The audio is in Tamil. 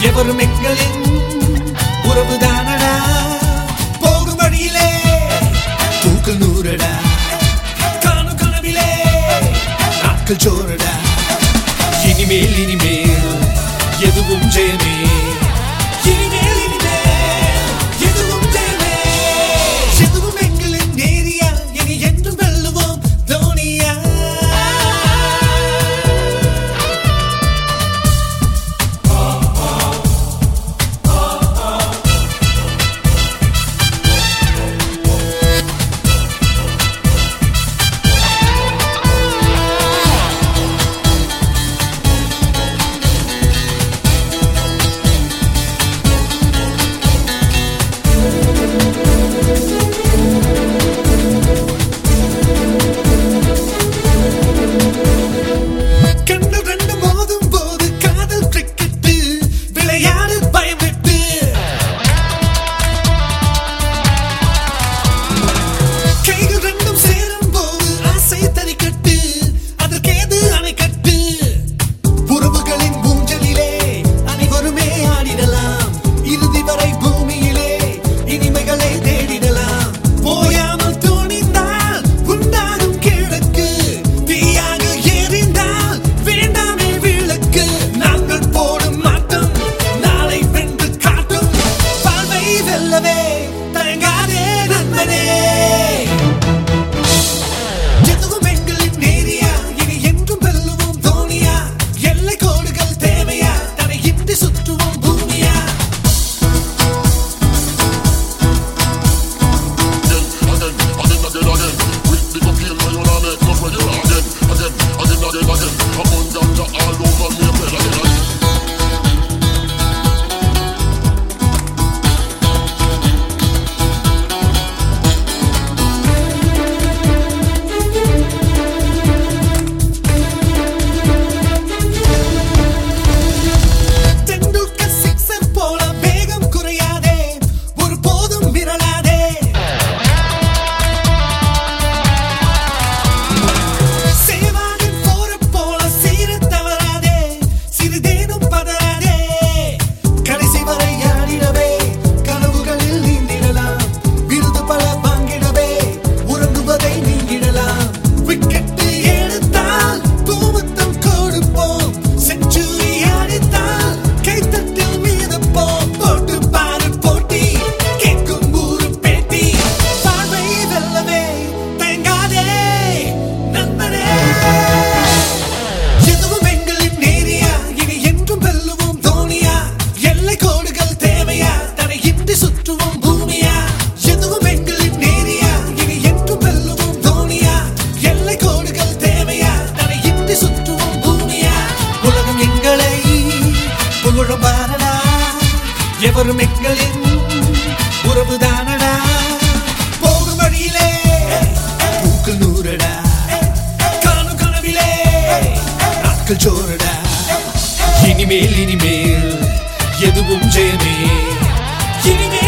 எவரும் எங்களின் உறவுதானடா போகும் வழியிலே தூக்கல் நூறடா காணும் கனவிலே நாட்கள் சோறடா இனிமேல் இனிமேல் எதுவும் ஜெயமே இனிமேல் இனிமேல் எதுவும் ஜெயமே எதுவும் எங்களின் நேரியா இனி என்றும் வெல்லுவோம் தோனியா கண்ணு ரெண்டு மோதும் போது காதல் கிரிக்கெட்டு விளையாடு பயமிட்டு கைகள் ரெண்டும் சேரும் போது ஆசை தறிக்கட்டு அதற்கேது அணைக்கட்டு உறவுகளின் ஊஞ்சலிலே அனைவருமே ஆடிடலாம் இறுதி வரை பூமியிலே இனிமைகளை தேடிடலாம் போயாமல் துணிந்தால் உண்டாகும் கிழக்கு தீயாக எரிந்தால் வேண்டாமே விளக்கு நாங்கள் போடும் மாட்டம் நாளை வென்று காட்டும் வாழ்வை வெல்லவே தயங்காதே நண்பனே எதுவும் எங்களின் நேரியா இனி என்றும் வெல்லுவோம் தோனியா எல்லை கோடுகள் தேவையா தடையின்றி சுற்றுவோம் பூமியா again, again, again, again. With the cocaine where you wanna make love where you are again, again, again, again, again. Come on, ganja all over me, again, again, again. Tendulkar sixer போல வேகம் குறையாதே ஒரு போதும் விரலாதே சேவாகன் போற போல சீர தவறாதே சிறிதேனும் பதறாதே கடைசி வரை ஆடிடவே கனவுகளில் நீந்திடலாம் விருது பல வாங்கிடவே உறங்குவதை நீங்கிடலாம் விக்கெட்டு எடுத்தால் பூமுத்தம் கொடுப்போம் செஞ்சுரி அடித்தால் கைத்தட்டில் மீதப்போம் போட்டு பாரு போட்டி கேட்கும் ஊரு பேட்டி பார்வை வெல்லவே தயங்காதே நண்பனே எதுவும் எங்களின் நேரியா இனி என்றும் வெல்லுவோம் தோனியா எல்லை கோடுகள் தேவையா தடையின்றி சுற்றுவோம் பூமியா எதுவும் எங்களின் நேரியா இனி என்றும் வெல்லுவோம் தோனியா எல்லை கோடுகள் தேவையா தடையின்றி சுற்றுவோம் பூமியா உலகம் எங்களை புகழும் பாரடா எவரும் எங்களின் உறவுதானடா போகும் வழியிலே பூக்கள் நூறடா காணும் கனவிலே நாட்கள் சோறடா இனிமேல் இனிமேல் எதுவும் ஜெயமே இனிமேல்